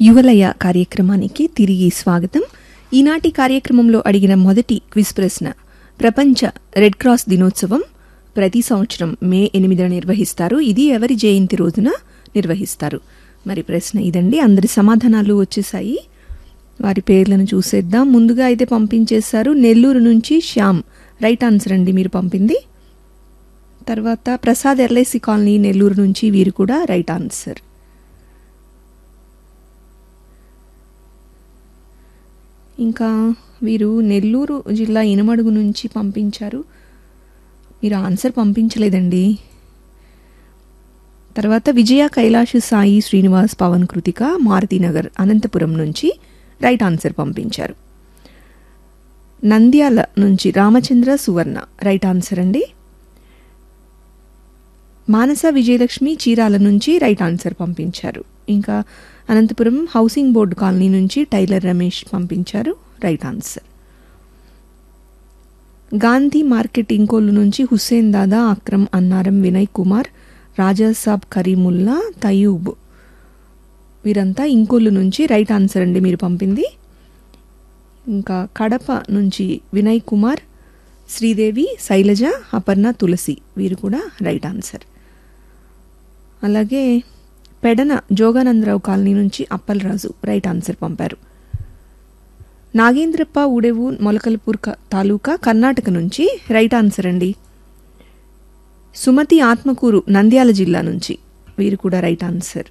యువలయ కార్యక్రమానికి తిరిగి స్వాగతం ఈనాటి కార్యక్రమంలో అడిగిన మొదటి క్విజ్ ప్రశ్న ప్రపంచ రెడ్ క్రాస్ దినోత్సవం ప్రతి సంవత్సరం మే ఎనిమిదిన నిర్వహిస్తారు ఇది ఎవరి జయంతి రోజున నిర్వహిస్తారు మరి ప్రశ్న ఇదండి అందరి సమాధానాలు వచ్చేసాయి వారి పేర్లను చూసేద్దాం ముందుగా అయితే పంపించేశారు నెల్లూరు నుంచి శ్యామ్ రైట్ ఆన్సర్ అండి మీరు పంపింది తర్వాత ప్రసాద్ ఎల్ఐసి కాలనీ నెల్లూరు నుంచి వీరు కూడా రైట్ ఆన్సర్ ఇంకా వీరు నెల్లూరు జిల్లా ఇనమడుగు నుంచి పంపించారు మీరు ఆన్సర్ పంపించలేదండి తర్వాత విజయ కైలాష్ సాయి శ్రీనివాస్ పవన్ కృతిక మారుతినగర్ అనంతపురం నుంచి రైట్ ఆన్సర్ పంపించారు నంద్యాల నుంచి రామచంద్ర సువర్ణ రైట్ ఆన్సర్ అండి మానస విజయలక్ష్మి చీరాల నుంచి రైట్ ఆన్సర్ పంపించారు ఇంకా అనంతపురం హౌసింగ్ బోర్డు కాలనీ నుంచి టైలర్ రమేష్ పంపించారు right answer Gandhi market Inkollu నుంచి హుస్సేన్ దాదా అక్రమ్ అన్నారం వినయ్ కుమార్ రాజాసాబ్ కరీముల్లా తయూబ్ వీరంతా ఇంకోలు నుంచి రైట్ ఆన్సర్ అండి మీరు పంపింది ఇంకా కడప నుంచి వినయ్ కుమార్ శ్రీదేవి శైలజ అపర్ణ తులసి వీరు కూడా రైట్ ఆన్సర్ అలాగే పెడన జోగానందరావు కాలనీ నుంచి అప్పలరాజు రైట్ ఆన్సర్ పంపారు నాగేంద్రప్ప ఉడెవు మొలకల్పూర్ క- తాలూకా కర్ణాటక నుంచి రైట్ ఆన్సర్ అండి సుమతి ఆత్మకూరు నంద్యాల జిల్లా నుంచి వీరు కూడా రైట్ ఆన్సర్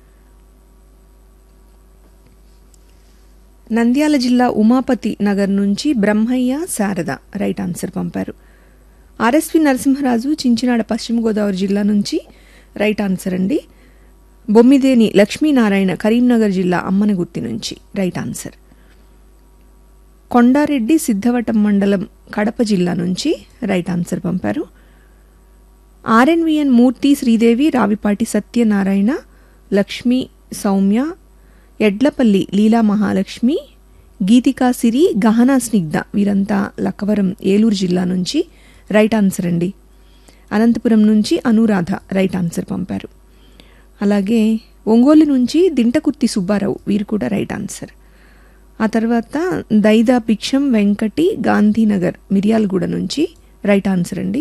నంద్యాల జిల్లా ఉమాపతి నగర్ నుంచి బ్రహ్మయ్య శారద రైట్ ఆన్సర్ పంపారు ఆర్ఎస్వి నరసింహరాజు చించినాడ పశ్చిమ గోదావరి జిల్లా నుంచి రైట్ ఆన్సర్ అండి బొమ్మిదేని లక్ష్మీనారాయణ కరీంనగర్ జిల్లా అమ్మనగుర్తి నుంచి రైట్ ఆన్సర్ కొండారెడ్డి సిద్ధవటం మండలం కడప జిల్లా నుంచి రైట్ ఆన్సర్ పంపారు ఆర్ఎన్విఎన్ మూర్తి శ్రీదేవి రావిపాటి సత్యనారాయణ లక్ష్మి సౌమ్య ఎడ్లపల్లి లీలా మహాలక్ష్మి గీతికా సిరి గహనా స్నిగ్ధ వీరంతా లక్కవరం ఏలూరు జిల్లా నుంచి రైట్ ఆన్సర్ అండి అనంతపురం నుంచి అనురాధ రైట్ ఆన్సర్ పంపారు అలాగే ఒంగోలు నుంచి దింటకుర్తి సుబ్బారావు వీరు కూడా రైట్ ఆన్సర్ ఆ తర్వాత దైదా భిక్షం వెంకటి గాంధీనగర్ మిర్యాలగూడ నుంచి రైట్ ఆన్సర్ అండి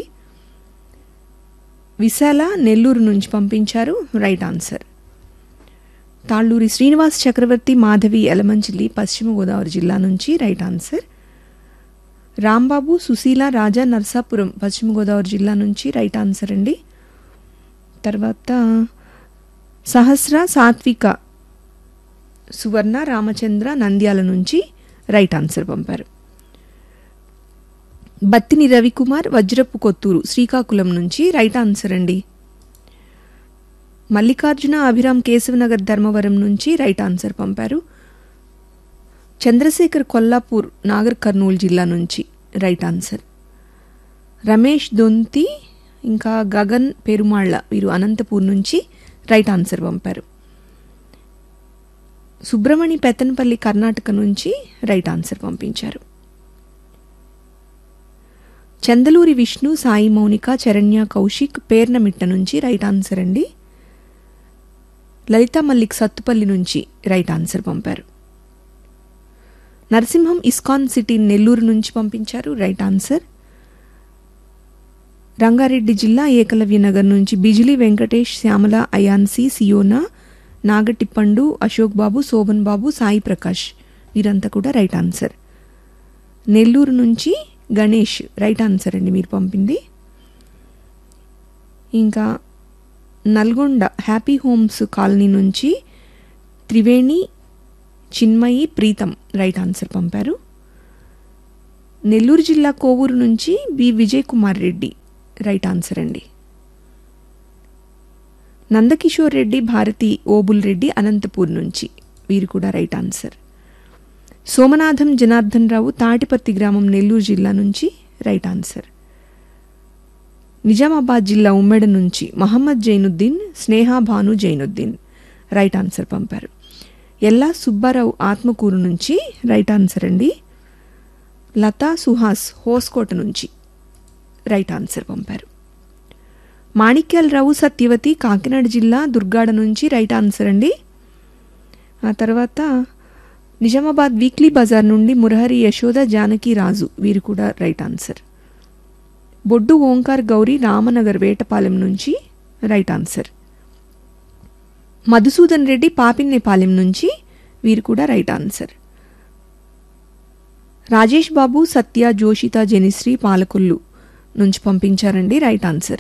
విశాల నెల్లూరు నుంచి పంపించారు రైట్ ఆన్సర్ తాళ్ళూరి శ్రీనివాస్ చక్రవర్తి మాధవి ఎలమంచిలి పశ్చిమ గోదావరి జిల్లా నుంచి రైట్ ఆన్సర్ రాంబాబు సుశీల రాజా నర్సాపురం పశ్చిమ గోదావరి జిల్లా నుంచి రైట్ ఆన్సర్ అండి తర్వాత సహస్ర సాత్విక సువర్ణ రామచంద్ర నంద్యాల నుంచి రైట్ ఆన్సర్ పంపారు బత్తిని రవికుమార్ వజ్రపు కొత్తూరు శ్రీకాకుళం నుంచి రైట్ ఆన్సర్ అండి మల్లికార్జున అభిరామ్ కేశవనగర్ ధర్మవరం నుంచి రైట్ ఆన్సర్ పంపారు చంద్రశేఖర్ కొల్లాపూర్ నాగర్ కర్నూలు జిల్లా నుంచి రైట్ ఆన్సర్ రమేష్ దొంతి ఇంకా గగన్ పెరుమాళ్ల వీరు అనంతపూర్ నుంచి రైట్ ఆన్సర్ పంపారు సుబ్రమణి పెత్తనపల్లి కర్ణాటక నుంచి రైట్ ఆన్సర్ పంపించారు చందలూరి విష్ణు సాయి మౌనిక చరణ్య కౌశిక్ పేర్నమిట్ట నుంచి రైట్ ఆన్సర్ అండి లలిత మల్లిక్ సత్తుపల్లి నుంచి రైట్ ఆన్సర్ పంపారు నరసింహం ఇస్కాన్ సిటీ నెల్లూరు నుంచి పంపించారు రైట్ ఆన్సర్ రంగారెడ్డి జిల్లా ఏకలవ్య నగర్ నుంచి బిజిలి వెంకటేష్ శ్యామల అయాన్సి సియోనా నాగటిప్పండు అశోక్ బాబు శోభన్ బాబు సాయి ప్రకాష్ వీరంతా కూడా రైట్ ఆన్సర్ నెల్లూరు నుంచి గణేష్ రైట్ ఆన్సర్ అండి మీరు పంపింది ఇంకా నల్గొండ హ్యాపీ హోమ్స్ కాలనీ నుంచి త్రివేణి చిన్మయి ప్రీతం రైట్ ఆన్సర్ పంపారు నెల్లూరు జిల్లా కోవూరు నుంచి B Vijay Kumar Reddy right answer అండి నందకిషోర్ రెడ్డి భారతి ఓబుల్ రెడ్డి అనంతపూర్ నుంచి వీరు కూడా రైట్ ఆన్సర్ సోమనాథం జనార్దన్ రావు తాటిపత్తి గ్రామం నెల్లూరు జిల్లా నుంచి రైట్ ఆన్సర్ నిజామాబాద్ జిల్లా ఉమ్మెడ నుంచి మహమ్మద్ జైనుద్దీన్ స్నేహా భాను జైనుద్దీన్ రైట్ ఆన్సర్ పంపారు ఎల్లా సుబ్బారావు ఆత్మకూరు నుంచి రైట్ ఆన్సర్ అండి లతా సుహాస్ హోస్కోట నుంచి రైట్ ఆన్సర్ పంపారు మాణిక్యాలరావు సత్యవతి కాకినాడ జిల్లా దుర్గాడ నుంచి రైట్ ఆన్సర్ అండి ఆ తర్వాత నిజామాబాద్ వీక్లీ బజార్ నుండి మురహరి యశోద జానకి రాజు వీరు కూడా రైట్ ఆన్సర్ బొడ్డు ఓంకార్ గౌరీ రామనగర్ వేటపాలెం నుంచి రైట్ ఆన్సర్ మధుసూదన్ రెడ్డి పాపిన్నేపాలెం నుంచి వీరు కూడా రైట్ ఆన్సర్ రాజేష్ బాబు సత్య జోషిత జనిశ్రీ పాలకొల్లు నుంచి పంపించారండి రైట్ ఆన్సర్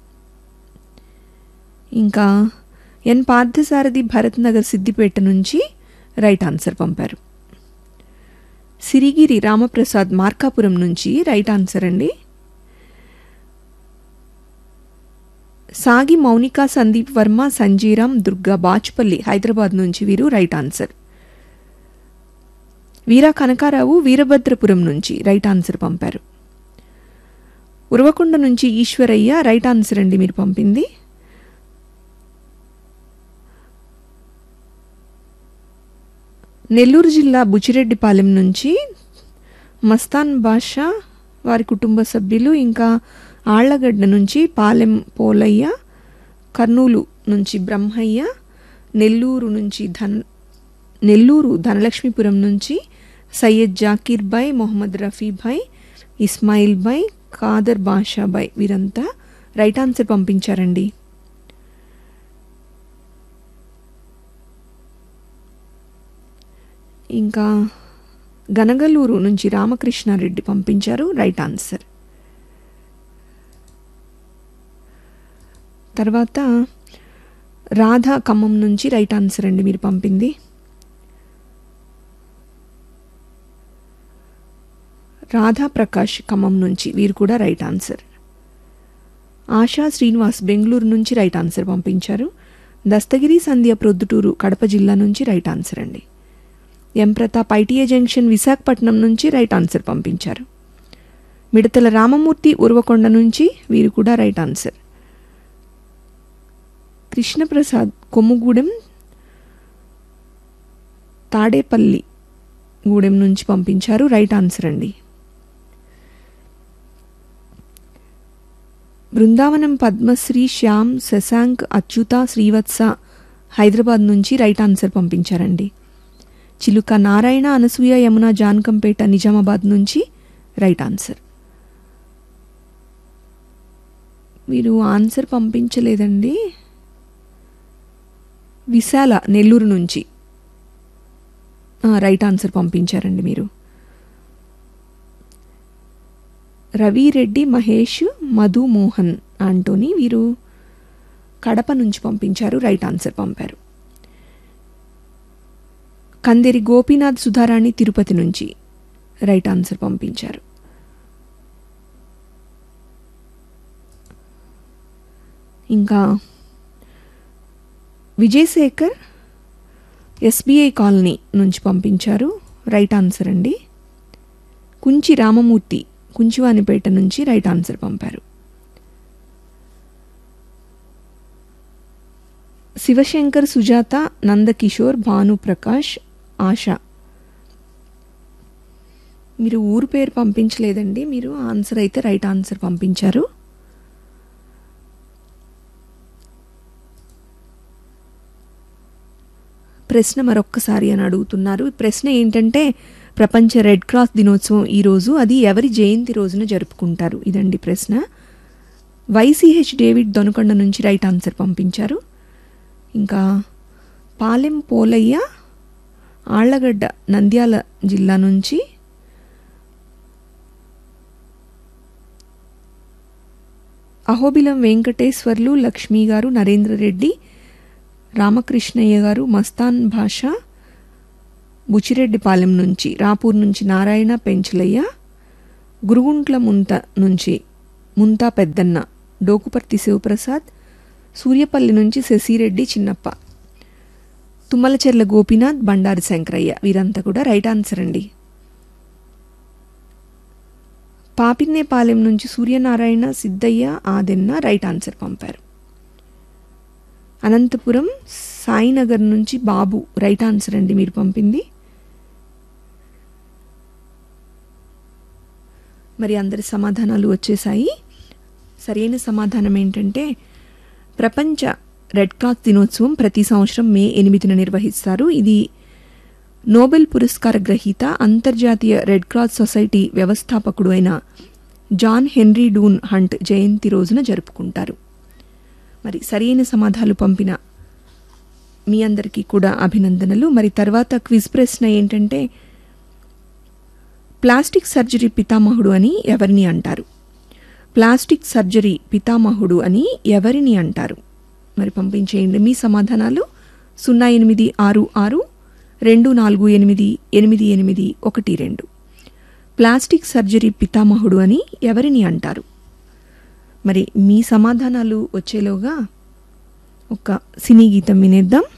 ఇంకా ఎన్ పార్థసారథి భరత్ నగర్ సిద్దిపేట నుంచి రైట్ ఆన్సర్ పంపారు సిరిగిరి రామప్రసాద్ మార్కాపురం నుంచి రైట్ ఆన్సర్ అండి సాగి మౌనిక సందీప్ వర్మ సంజీరామ్ దుర్గా బాచుపల్లి హైదరాబాద్ నుంచి వీరు రైట్ ఆన్సర్ వీరా కనకారావు వీరభద్రపురం నుంచి రైట్ ఆన్సర్ పంపారు ఉరవకొండ నుంచి ఈశ్వరయ్య రైట్ ఆన్సర్ అండి మీరు పంపింది నెల్లూరు జిల్లా బుచిరెడ్డిపాలెం నుంచి మస్తాన్ బాషా వారి కుటుంబ సభ్యులు ఇంకా ఆళ్లగడ్డ నుంచి పాలెం పోలయ్య కర్నూలు నుంచి బ్రహ్మయ్య నెల్లూరు నుంచి ధన్ నెల్లూరు ధనలక్ష్మీపురం నుంచి సయ్యద్ జాకీర్ భాయ్ మొహమ్మద్ రఫీ భాయ్ ఇస్మాయిల్ భాయ్ ఖాదర్ బాషా భాయ్ వీరంతా రైట్ ఆన్సర్ పంపించారండి ఇంకా గనగలూరు నుంచి రామకృష్ణారెడ్డి పంపించారు రైట్ ఆన్సర్ తర్వాత రాధా ఖమ్మం నుంచి రైట్ ఆన్సర్ అండి మీరు పంపింది రాధా ప్రకాష్ ఖమ్మం నుంచి వీరు కూడా రైట్ ఆన్సర్ ఆశా శ్రీనివాస్ బెంగళూరు నుంచి రైట్ ఆన్సర్ పంపించారు దస్తగిరి సంధ్య ప్రొద్దుటూరు కడప జిల్లా నుంచి రైట్ ఆన్సర్ అండి M Pratap ITA junction Visakhapatnam నుంచి రైట్ ఆన్సర్ పంపించారు మిడతల రామమూర్తి ఉర్వకొండ నుంచి వీరు కూడా రైట్ ఆన్సర్ కృష్ణప్రసాద్ కొమ్ముగూడెం తాడేపల్లి గూడెం నుంచి పంపించారు రైట్ ఆన్సర్ అండి బృందావనం పద్మశ్రీ శ్యామ్ శశాంక్ అచ్యుత శ్రీవత్స హైదరాబాద్ నుంచి రైట్ ఆన్సర్ పంపించారండి చిలుక నారాయణ అనసూయ యమున జానకంపేట నిజామాబాద్ నుంచి రైట్ ఆన్సర్ మీరు ఆన్సర్ పంపించలేదండి విశాల నెల్లూరు నుంచి రైట్ ఆన్సర్ పంపించారండి మీరు రవి రెడ్డి మహేష్ మధు మోహన్ ఆంటోనీ వీరు కడప నుంచి పంపించారు రైట్ ఆన్సర్ పంపారు కందేరి గోపీనాథ్ సుధారాణి తిరుపతి నుంచి రైట్ ఆన్సర్ పంపించారు ఇంకా విజయశేఖర్ ఎస్బీఐ కాలనీ నుంచి పంపించారు రైట్ ఆన్సర్ అండి కుంచి రామమూర్తి కుంచివానిపేట నుంచి రైట్ ఆన్సర్ పంపారు శివశంకర్ సుజాత నందకిషోర్ భానుప్రకాష్ ఆశ మీరు ఊరు పేరు పంపించలేదండి మీరు ఆన్సర్ అయితే రైట్ ఆన్సర్ పంపించారు ప్రశ్న మరొక్కసారి అని అడుగుతున్నారు ప్రశ్న ఏంటంటే ప్రపంచ రెడ్ క్రాస్ దినోత్సవం ఈరోజు అది ఎవరి జయంతి రోజున జరుపుకుంటారు ఇదండి ప్రశ్న వైసీహెచ్ డేవిడ్ దొనకొండ నుంచి రైట్ ఆన్సర్ పంపించారు ఇంకా పాలెం పోలయ్య ఆళ్లగడ్డ నంద్యాల జిల్లా నుంచి అహోబిలం వెంకటేశ్వర్లు లక్ష్మీ గారు నరేంద్ర రెడ్డి రామకృష్ణయ్య గారు మస్తాన్ భాష బుచిరెడ్డిపాలెం నుంచి రాపూర్ నుంచి నారాయణ పెంచలయ్య గురుగుంట్ల ముంత నుంచి ముంతా పెద్దన్న డోకుపర్తి శివప్రసాద్ సూర్యపల్లి నుంచి శశిరెడ్డి చిన్నప్ప తుమ్మలచెర్ల గోపీనాథ్ బండారి శంకరయ్య వీరంతా కూడా రైట్ ఆన్సర్ అండి పాపిన్నేపాలెం నుంచి సూర్యనారాయణ సిద్ధయ్య ఆదెన్న రైట్ ఆన్సర్ పంపారు అనంతపురం సాయినగర్ నుంచి బాబు రైట్ ఆన్సర్ అండి మీరు పంపింది మరి అందరి సమాధానాలు వచ్చేసాయి సరైన సమాధానం ఏంటంటే ప్రపంచ రెడ్ క్రాస్ దినోత్సవం ప్రతి సంవత్సరం మే ఎనిమిదిన నిర్వహిస్తారు ఇది నోబెల్ పురస్కార గ్రహీత అంతర్జాతీయ రెడ్ క్రాస్ సొసైటీ వ్యవస్థాపకుడు అయిన జాన్ హెన్రీ డూన్ హంట్ జయంతి రోజున జరుపుకుంటారు మరి సరైన సమాధానాలు పంపిన మీ అందరికీ కూడా అభినందనలు మరి తర్వాత క్విజ్ ప్రశ్న ఏంటంటే ప్లాస్టిక్ సర్జరీ పితామహుడు అని ఎవరిని అంటారు ప్లాస్టిక్ సర్జరీ పితామహుడు అని ఎవరిని అంటారు మరి పంపించేయండి మీ సమాధానాలు సున్నా ఎనిమిది ఆరు ఆరు రెండు నాలుగు ఎనిమిది ఎనిమిది ఎనిమిది ఒకటి రెండు ప్లాస్టిక్ సర్జరీ పితామహుడు అని ఎవరిని అంటారు మరి మీ సమాధానాలు వచ్చేలోగా ఒక సినీ గీతం వినేద్దాం